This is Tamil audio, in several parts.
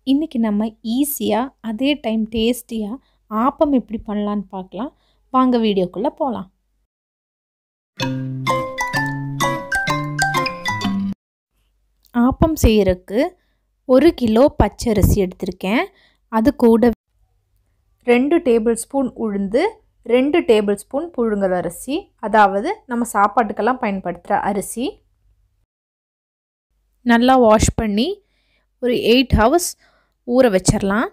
இன்றைக்கி நம்ம ஈஸியாக அதே டைம் டேஸ்டியாக ஆப்பம் எப்படி பண்ணலான்னு பார்க்கலாம் வாங்க வீடியோக்குள்ளே போகலாம் ஆப்பம் செய்கிறதுக்கு ஒரு கிலோ பச்சரிசி எடுத்திருக்கேன் அது கூட ரெண்டு டேபிள் ஸ்பூன் உளுந்து ரெண்டு டேபிள் ஸ்பூன் புழுங்கல் அரிசி அதாவது நம்ம சாப்பாட்டுக்கெல்லாம் பயன்படுத்துகிற அரிசி நல்லா வாஷ் பண்ணி ஒரு எயிட் ஹவர்ஸ் ஊற வச்சிடலாம்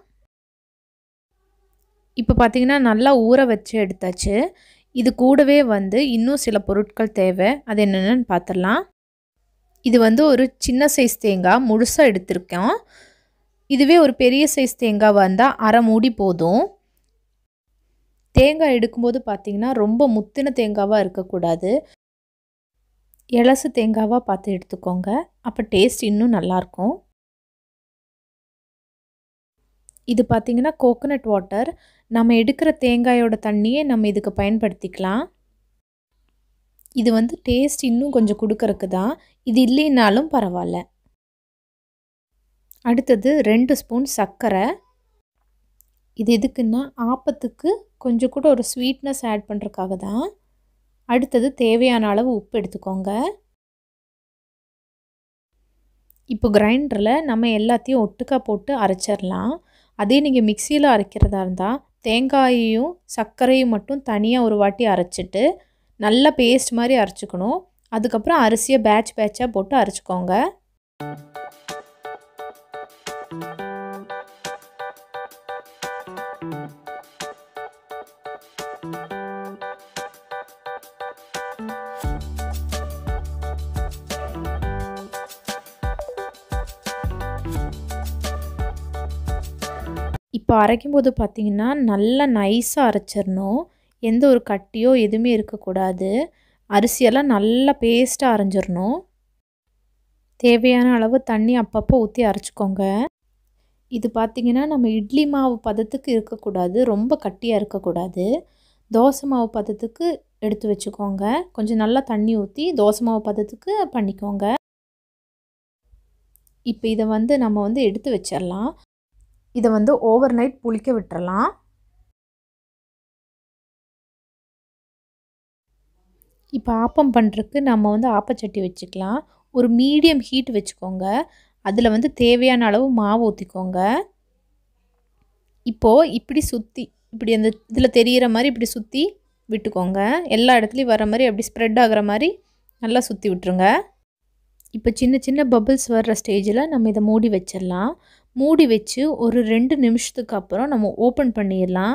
இப்போ பார்த்திங்கன்னா நல்லா ஊற வச்சு எடுத்தாச்சு இது கூடவே வந்து இன்னும் சில பொருட்கள் தேவை அது என்னென்னு பார்த்துடலாம் இது வந்து ஒரு சின்ன சைஸ் தேங்காய் முழுசாக எடுத்திருக்கோம் இதுவே ஒரு பெரிய சைஸ் தேங்காய் வந்தால் அரை மூடி போதும் தேங்காய் எடுக்கும்போது பார்த்திங்கன்னா ரொம்ப முத்தின தேங்காவாக இருக்கக்கூடாது இலசு தேங்காவாக பார்த்து எடுத்துக்கோங்க அப்போ டேஸ்ட் இன்னும் நல்லாயிருக்கும் இது பார்த்திங்கன்னா கோகோனட் வாட்டர் நம்ம எடுக்கிற தேங்காயோட தண்ணியே நம்ம இதுக்கு பயன்படுத்திக்கலாம் இது வந்து டேஸ்ட் இன்னும் கொஞ்சம் கொடுக்கறக்கு தான் இது இல்லைனாலும் பரவாயில்ல அடுத்தது ரெண்டு ஸ்பூன் சர்க்கரை இது எதுக்குன்னா ஆப்பத்துக்கு கொஞ்சம் கூட ஒரு ஸ்வீட்னஸ் ஆட் பண்ணுறதுக்காக தான் அடுத்தது தேவையான அளவு உப்பு எடுத்துக்கோங்க இப்போ கிரைண்டரில் நம்ம எல்லாத்தையும் ஒட்டுக்கா போட்டு அரைச்சிடலாம் அதே நீங்கள் மிக்சியில் அரைக்கிறதா இருந்தால் தேங்காயையும் சர்க்கரையும் மட்டும் தனியாக ஒரு வாட்டி அரைச்சிட்டு நல்ல பேஸ்ட் மாதிரி அரைச்சிக்கணும் அதுக்கப்புறம் அரிசியை பேட்ச் பேட்சாக போட்டு அரைச்சிக்கோங்க இப்போ அரைக்கும் போது பார்த்திங்கன்னா நல்லா நைஸாக அரைச்சிடணும் எந்த ஒரு கட்டியோ எதுவுமே இருக்கக்கூடாது அரிசியெல்லாம் நல்லா பேஸ்ட்டாக அரைஞ்சிடணும் தேவையான அளவு தண்ணி அப்பப்போ ஊற்றி அரைச்சிக்கோங்க இது பார்த்திங்கன்னா நம்ம இட்லி மாவு பதத்துக்கு இருக்கக்கூடாது ரொம்ப கட்டியாக இருக்கக்கூடாது தோசை மாவு பதத்துக்கு எடுத்து வச்சுக்கோங்க கொஞ்சம் நல்லா தண்ணி ஊற்றி தோசை மாவு பதத்துக்கு பண்ணிக்கோங்க இப்போ இதை வந்து நம்ம வந்து எடுத்து வச்சிடலாம் இதை வந்து ஓவர் நைட் புளிக்க விட்டுறலாம் இப்போ ஆப்பம் பண்ணுறதுக்கு நம்ம வந்து ஆப்பச்சட்டி வச்சுக்கலாம் ஒரு மீடியம் ஹீட் வச்சுக்கோங்க அதில் வந்து தேவையான அளவு மாவு ஊற்றிக்கோங்க இப்போது இப்படி சுற்றி இப்படி அந்த இதில் தெரிகிற மாதிரி இப்படி சுற்றி விட்டுக்கோங்க எல்லா இடத்துலையும் வர மாதிரி அப்படி ஸ்ப்ரெட் ஆகிற மாதிரி நல்லா சுற்றி விட்டுருங்க இப்போ சின்ன சின்ன பபிள்ஸ் வர்ற ஸ்டேஜில் நம்ம இதை மூடி வச்சிடலாம் மூடி வச்சு ஒரு ரெண்டு நிமிஷத்துக்கு அப்புறம் நம்ம ஓப்பன் பண்ணிடலாம்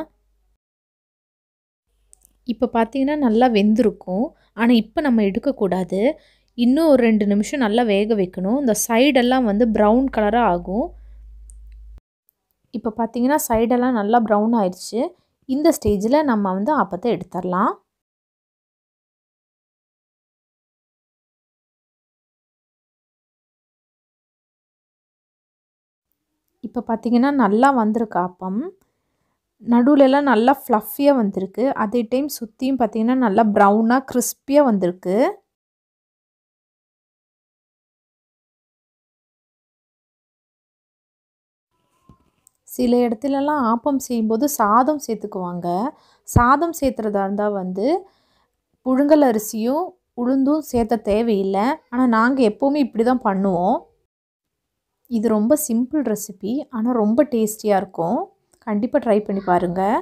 இப்போ பார்த்தீங்கன்னா நல்லா வெந்திருக்கும் ஆனால் இப்போ நம்ம எடுக்கக்கூடாது இன்னும் ஒரு ரெண்டு நிமிஷம் நல்லா வேக வைக்கணும் இந்த சைடெல்லாம் வந்து ப்ரௌன் கலராக ஆகும் இப்போ பார்த்தீங்கன்னா சைடெல்லாம் நல்லா ப்ரௌன் ஆயிடுச்சு இந்த ஸ்டேஜில் நம்ம வந்து ஆப்பத்தை எடுத்துடலாம் இப்போ பார்த்திங்கன்னா நல்லா வந்திருக்கு ஆப்பம் நடுவுலலாம் நல்லா ஃப்ளஃபியாக வந்திருக்கு அதே டைம் சுற்றியும் பார்த்திங்கன்னா நல்லா ப்ரௌனாக கிறிஸ்பியாக வந்திருக்கு சில இடத்துலலாம் ஆப்பம் செய்யும்போது சாதம் சேர்த்துக்குவாங்க சாதம் சேர்த்துறதா இருந்தால் வந்து புழுங்கல் அரிசியும் உளுந்தும் சேர்த்த தேவையில்லை ஆனால் நாங்கள் எப்போவுமே இப்படி தான் பண்ணுவோம் இது ரொம்ப சிம்பிள் ரெசிபி ஆனால் ரொம்ப டேஸ்டியாக இருக்கும் கண்டிப்பாக ட்ரை பண்ணி பாருங்கள்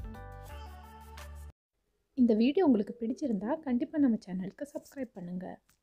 இந்த வீடியோ உங்களுக்கு பிடிச்சிருந்தா கண்டிப்பாக நம்ம சேனலுக்கு சப்ஸ்கிரைப் பண்ணுங்கள்